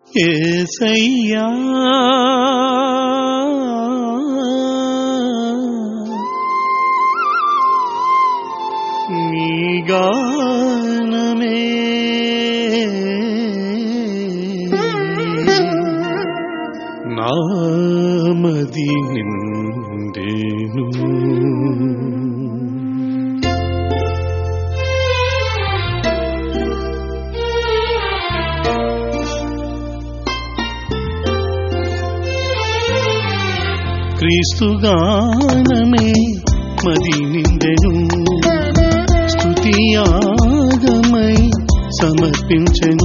ఏసయ్యా నీ గానమే నామది నిండేను క్రీస్తుగానమే మది నిండెను స్తుతియాగమై సమర్పించెను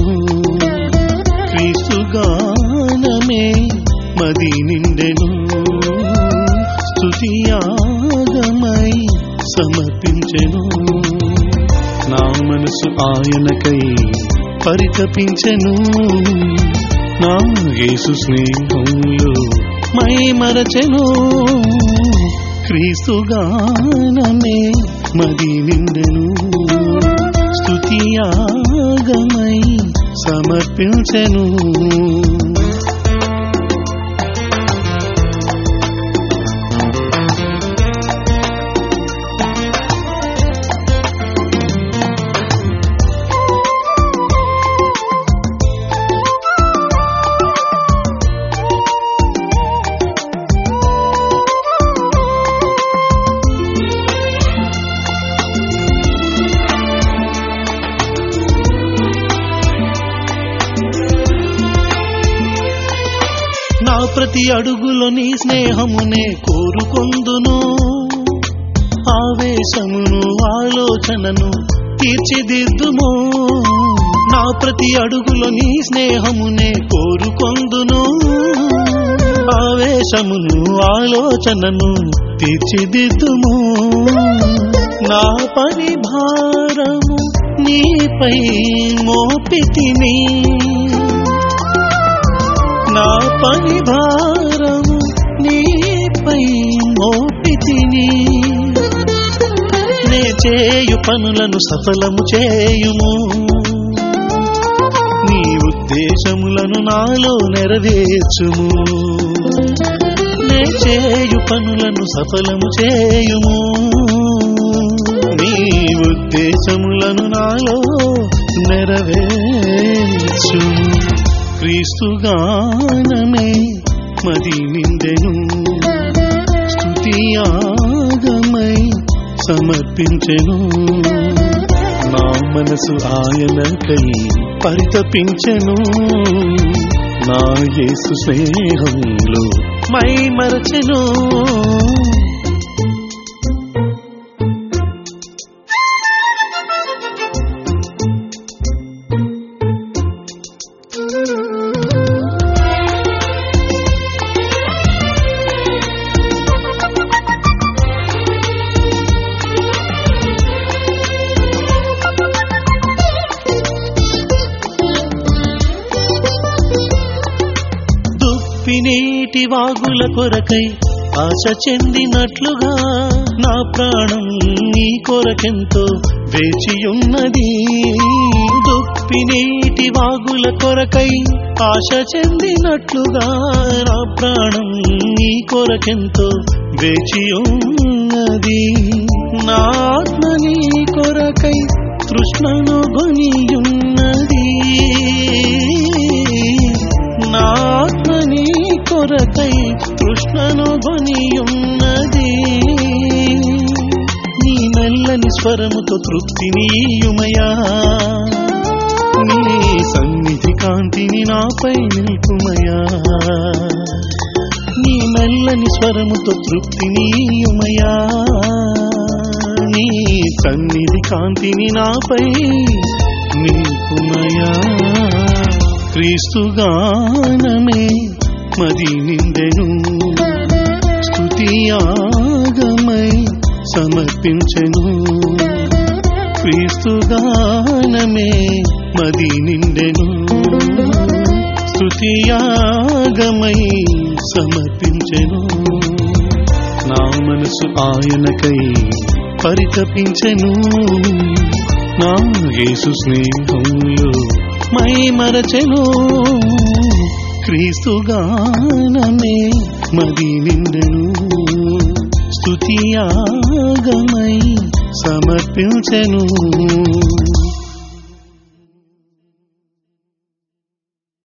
క్రీస్తుగానమే మది నిండెను స్తుతియాగమై సమర్పించెను నా మనసు ఆయనకై పరితపించెను నా యేసు స్నేహంలో మై మరచెను క్రీస్తుగానమే మది నిండెను స్తుతియాగమై సమర్పించెను నా ప్రతి అడుగులో నీ స్నేహమునే కోరుకొందును ఆవేశమును ఆలోచనను తీర్చిదిద్దుము నా ప్రతి అడుగులో నీ స్నేహమునే కోరుకొందును ఆవేశమును ఆలోచనను తీర్చిదిద్దుము నా పని భారము నీపై మోపితిని నా పని భారము నీపై మోపితిని నే చేయు పనులను సఫలము చేయుము నీ ఉద్దేశములను నాలో నెరవేర్చుము నే చేయు పనులను సఫలము చేయుము నీ ఉద్దేశములను నాలో నెరవేర్చుము క్రీస్తుగానమే మది నిండెను స్తుతియాగమై సమర్పించెను నా మనసు ఆయనకై పరితపించెను నా యేసు స్నేహంలో మై మరచెను దుప్పినేటి వాగుల కొరకై ఆశ చెందినట్లుగా నా ప్రాణం నీ కొరకెంతో వేచియున్నది దుప్పినేటి వాగుల కొరకై ఆశ చెందినట్లుగా నా ప్రాణం నీ కొరకెంతో వేచియున్నది నా ఆత్మ నీ కొరకై తృష్ణను గొనియున్నది నా ఆత్మ నీ కొరకై తృష్ణను గొనియున్నది నీ మెల్లని స్వరముతో తృప్తినీయుమయా నీ సన్నిధి కాంతిని నాపై నిల్పుమయా నీ మెల్లని స్వరముతో తృప్తినీయుమయా నీ సన్నిధి కాంతిని నాపై నిల్పుమయా క్రీస్తుగానమే మది నిండెను స్తుతియాగమై సమర్పించెను క్రీస్తుగానమే మది నిండెను స్తుతియాగమై సమర్పించెను నా మనసు ఆయనకై పరితపించెను నా యేసు స్నేహంలో మై మరచెను క్రీస్తుగానమే మది నిండెను స్తుతియాగమై సమర్పించెను